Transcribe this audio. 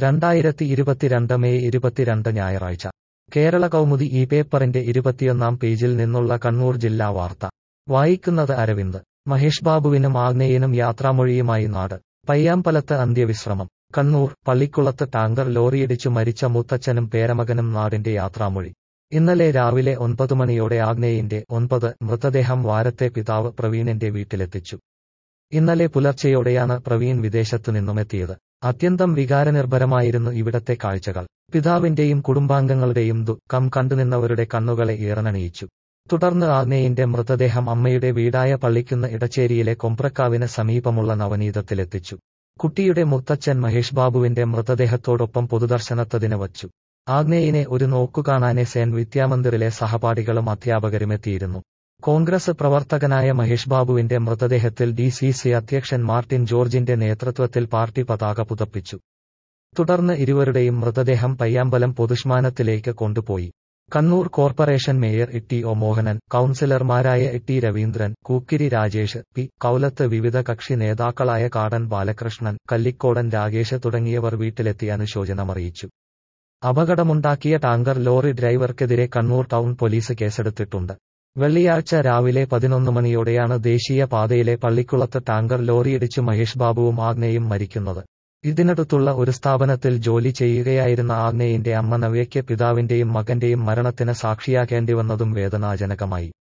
രണ്ടായിരത്തി ഇരുപത്തിരണ്ട് മെയ് ഇരുപത്തിരണ്ട് ഞായറാഴ്ച കേരള കൗമുദി ഈ പേപ്പറിന്റെ ഇരുപത്തിയൊന്നാം പേജിൽ നിന്നുള്ള കണ്ണൂർ ജില്ലാ വാർത്ത വായിക്കുന്നത് അരവിന്ദ് മഹേഷ് ബാബുവിനും ആഗ്നേയനും യാത്രാമൊഴിയുമായി നാട് പയ്യാമ്പലത്ത് അന്ത്യവിശ്രമം കണ്ണൂർ പള്ളിക്കുളത്ത് ടാങ്കർ ലോറിയിടിച്ചു മരിച്ച മുത്തച്ഛനും പേരമകനും നാടിന്റെ യാത്രാമൊഴി ഇന്നലെ രാവിലെ ഒൻപത് മണിയോടെ ആഗ്നേയിന്റെ ഒൻപത് മൃതദേഹം വാരത്തെ പിതാവ് പ്രവീണിന്റെ വീട്ടിലെത്തിച്ചു ഇന്നലെ പുലർച്ചെയോടെയാണ് പ്രവീൺ വിദേശത്തു നിന്നുമെത്തിയത് അത്യന്തം വികാരനിർഭരമായിരുന്നു ഇവിടത്തെ കാഴ്ചകൾ പിതാവിന്റെയും കുടുംബാംഗങ്ങളുടെയും ദുഃഖം കണ്ടുനിന്നവരുടെ കണ്ണുകളെ ഈറനണിയിച്ചു തുടർന്ന് ആഗ്നേയിന്റെ മൃതദേഹം അമ്മയുടെ വീടായ പള്ളിക്കുന്ന് ഇടച്ചേരിയിലെ കൊമ്പ്രക്കാവിന് സമീപമുള്ള നവനീതത്തിലെത്തിച്ചു കുട്ടിയുടെ മുത്തച്ഛൻ മഹേഷ് ബാബുവിന്റെ മൃതദേഹത്തോടൊപ്പം പൊതുദർശനത്തതിന് വച്ചു ആഗ്നേയിനെ ഒരു നോക്കുകാണാനെ സെൻ വിദ്യാമന്ദിറിലെ സഹപാഠികളും അധ്യാപകരുമെത്തിയിരുന്നു കോൺഗ്രസ് പ്രവർത്തകനായ മഹേഷ് ബാബുവിന്റെ മൃതദേഹത്തിൽ ഡി സി സി അധ്യക്ഷൻ മാർട്ടിൻ ജോർജിന്റെ നേതൃത്വത്തിൽ പാർട്ടി പതാക പുതപ്പിച്ചു തുടർന്ന് ഇരുവരുടെയും മൃതദേഹം പയ്യാമ്പലം പൊതുശ്മാനത്തിലേക്ക് കൊണ്ടുപോയി Kannur corporation mayor E O Mohanan കൌൺസിലർമാരായ ടി രവീന്ദ്രൻ കൂക്കിരി രാജേഷ് പി കൌലത്ത് വിവിധ കക്ഷി നേതാക്കളായ കാടൻ ബാലകൃഷ്ണൻ കല്ലിക്കോടൻ രാഗേഷ് തുടങ്ങിയവർ വീട്ടിലെത്തി അനുശോചനമറിയിച്ചു അപകടമുണ്ടാക്കിയ ടാങ്കർ ലോറി ഡ്രൈവർക്കെതിരെ കണ്ണൂർ ടൗൺ പോലീസ് കേസെടുത്തിട്ടുണ്ട് വെള്ളിയാഴ്ച രാവിലെ പതിനൊന്ന് മണിയോടെയാണ് ദേശീയ പാതയിലെ പള്ളിക്കുളത്ത് ടാങ്കർ ലോറിയിടിച്ച് മഹേഷ് ബാബുവും ആഗ്നയും മരിക്കുന്നത് ഇതിനടുത്തുള്ള ഒരു സ്ഥാപനത്തിൽ ജോലി ചെയ്യുകയായിരുന്ന ആഗ്നേയിന്റെ അമ്മ നവ്യയ്ക്ക് പിതാവിന്റെയും മകന്റെയും മരണത്തിന് സാക്ഷിയാക്കേണ്ടിവന്നതും വേദനാജനകമായി